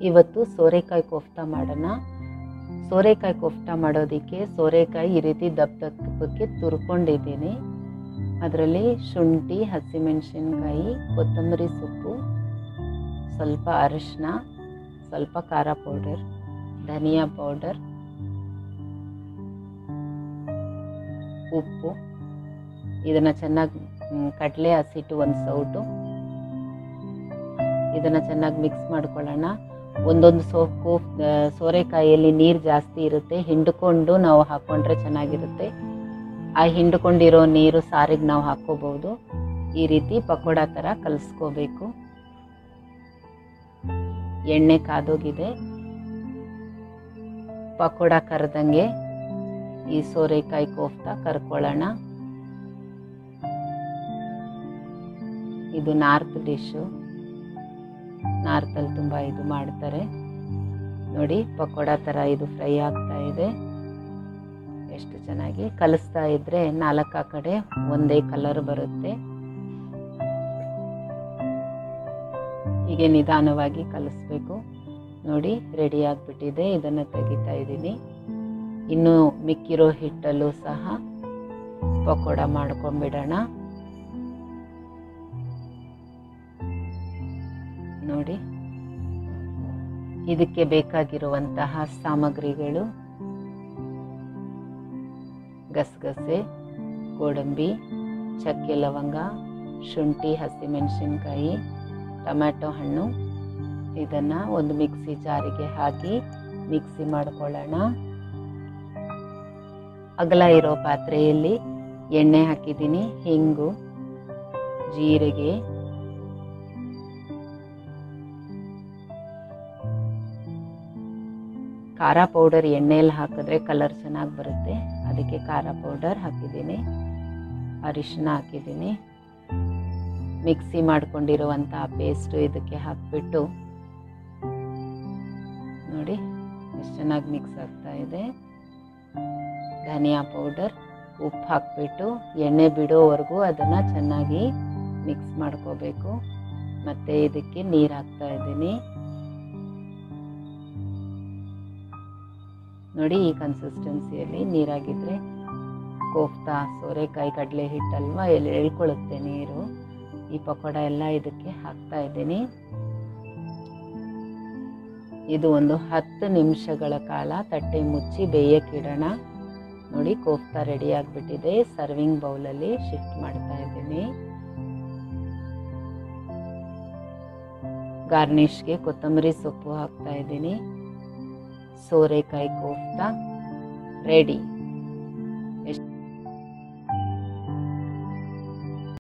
ಇವತ್ತು ಸೋರೆಕಾಯಿ ಕೋಫ್ತಾ ಮಾಡೋಣ ಸೋರೆಕಾಯಿ ಕೋಫ್ತಾ ಮಾಡೋದಕ್ಕೆ ಸೋರೆಕಾಯಿ ಈ ರೀತಿ ದಪ್ಪ ದಪ್ಪಕ್ಕೆ ತುರ್ಕೊಂಡಿದ್ದೀನಿ ಅದರಲ್ಲಿ ಶುಂಠಿ ಹಸಿಮೆಣಸಿನ್ಕಾಯಿ ಕೊತ್ತಂಬರಿ ಸೊಪ್ಪು ಸ್ವಲ್ಪ ಅರಿಶಿನ ಸ್ವಲ್ಪ ಖಾರ ಪೌಡರ್ ಧನಿಯಾ ಪೌಡರ್ ಉಪ್ಪು ಇದನ್ನು ಚೆನ್ನಾಗಿ ಕಡಲೆ ಹಸಿಟ್ಟು ಒಂದು ಸೌಟು ಇದನ್ನು ಚೆನ್ನಾಗಿ ಮಿಕ್ಸ್ ಮಾಡ್ಕೊಳ್ಳೋಣ ಒಂದೊಂದು ಸೋಪು ಸೋರೆಕಾಯಿಯಲ್ಲಿ ನೀರು ಜಾಸ್ತಿ ಇರುತ್ತೆ ಹಿಂಡ್ಕೊಂಡು ನಾವು ಹಾಕ್ಕೊಂಡ್ರೆ ಚೆನ್ನಾಗಿರುತ್ತೆ ಆ ಹಿಂಡ್ಕೊಂಡಿರೋ ನೀರು ಸಾರಿಗೆ ನಾವು ಹಾಕ್ಕೋಬಹುದು ಈ ರೀತಿ ಪಕೋಡ ಥರ ಕಲಿಸ್ಕೋಬೇಕು ಎಣ್ಣೆ ಕಾದೋಗಿದೆ ಪಕೋಡ ಕರೆದಂಗೆ ಈ ಸೋರೆಕಾಯಿ ಕೋಫ್ತಾ ಕರ್ಕೊಳ್ಳೋಣ ಇದು ನಾರ್ತ್ ಡಿಶ್ಶು ನಾರ್ತಲ್ಲಿ ತುಂಬ ಇದು ಮಾಡ್ತಾರೆ ನೋಡಿ ಪಕೋಡ ಥರ ಇದು ಫ್ರೈ ಆಗ್ತಾ ಇದೆ ಎಷ್ಟು ಚೆನ್ನಾಗಿ ಕಲಿಸ್ತಾ ಇದ್ರೆ ನಾಲ್ಕು ಆ ಕಡೆ ಒಂದೇ ಕಲರ್ ಬರುತ್ತೆ ಹೀಗೆ ನಿಧಾನವಾಗಿ ಕಲಿಸ್ಬೇಕು ನೋಡಿ ರೆಡಿ ಆಗಿಬಿಟ್ಟಿದೆ ಇದನ್ನು ತೆಗಿತಾ ಇದ್ದೀನಿ ಇನ್ನು ಮಿಕ್ಕಿರೋ ಹಿಟ್ಟಲ್ಲೂ ಸಹ ಪಕೋಡ ಮಾಡ್ಕೊಂಬಿಡೋಣ ನೋಡಿ ಇದಕ್ಕೆ ಬೇಕಾಗಿರುವಂತಹ ಸಾಮಗ್ರಿಗಳು ಗಸಗಸೆ ಗೋಡಂಬಿ ಚಕ್ಕೆ ಲವಂಗ ಶುಂಠಿ ಹಸಿಮೆಣಸಿನ್ಕಾಯಿ ಟೊಮ್ಯಾಟೊ ಹಣ್ಣು ಇದನ್ನು ಒಂದು ಮಿಕ್ಸಿ ಜಾರಿಗೆ ಹಾಕಿ ಮಿಕ್ಸಿ ಮಾಡ್ಕೊಳ್ಳೋಣ ಅಗಲ ಇರೋ ಪಾತ್ರೆಯಲ್ಲಿ ಎಣ್ಣೆ ಹಾಕಿದ್ದೀನಿ ಹಿಂಗು ಜೀರಿಗೆ ಖಾರ ಪೌಡರ್ ಎಣ್ಣೆಯಲ್ಲಿ ಹಾಕಿದ್ರೆ ಕಲರ್ ಚೆನ್ನಾಗಿ ಬರುತ್ತೆ ಅದಕ್ಕೆ ಖಾರ ಪೌಡರ್ ಹಾಕಿದ್ದೀನಿ ಅರಿಶಿನ ಹಾಕಿದ್ದೀನಿ ಮಿಕ್ಸಿ ಮಾಡ್ಕೊಂಡಿರುವಂತಹ ಪೇಸ್ಟು ಇದಕ್ಕೆ ಹಾಕಿಬಿಟ್ಟು ನೋಡಿ ಎಷ್ಟು ಚೆನ್ನಾಗಿ ಮಿಕ್ಸ್ ಆಗ್ತಾ ಇದೆ ಧನಿಯಾ ಪೌಡರ್ ಉಪ್ಪು ಹಾಕಿಬಿಟ್ಟು ಎಣ್ಣೆ ಬಿಡೋವರೆಗೂ ಅದನ್ನು ಚೆನ್ನಾಗಿ ಮಿಕ್ಸ್ ಮಾಡ್ಕೋಬೇಕು ಮತ್ತು ಇದಕ್ಕೆ ನೀರು ಹಾಕ್ತಾ ಇದ್ದೀನಿ ನೋಡಿ ಈ ಕನ್ಸಿಸ್ಟೆನ್ಸಿಯಲ್ಲಿ ನೀರಾಗಿದ್ದರೆ ಕೋಫ್ತಾ ಸೋರೆಕಾಯಿ ಕಡಲೆ ಹಿಟ್ಟಲ್ವಾ ಎಲ್ಲಿ ಎಳ್ಕೊಳ್ಳುತ್ತೆ ನೀರು ಈ ಪಕೋಡ ಎಲ್ಲ ಇದಕ್ಕೆ ಹಾಕ್ತಾ ಇದ್ದೀನಿ ಇದು ಒಂದು ಹತ್ತು ನಿಮಿಷಗಳ ಕಾಲ ತಟ್ಟೆ ಮುಚ್ಚಿ ಬೇಯಕ್ಕಿಡೋಣ ನೋಡಿ ಕೋಫ್ತಾ ರೆಡಿ ಆಗಿಬಿಟ್ಟಿದೆ ಸರ್ವಿಂಗ್ ಬೌಲಲ್ಲಿ ಶಿಫ್ಟ್ ಮಾಡ್ತಾ ಇದ್ದೀನಿ ಗಾರ್ನಿಷ್ಗೆ ಕೊತ್ತಂಬರಿ ಸೊಪ್ಪು ಹಾಕ್ತಾ ಇದ್ದೀನಿ ಸೋರೆಕಾಯಿ ಕೋಫ್ತಾ ರೆಡಿ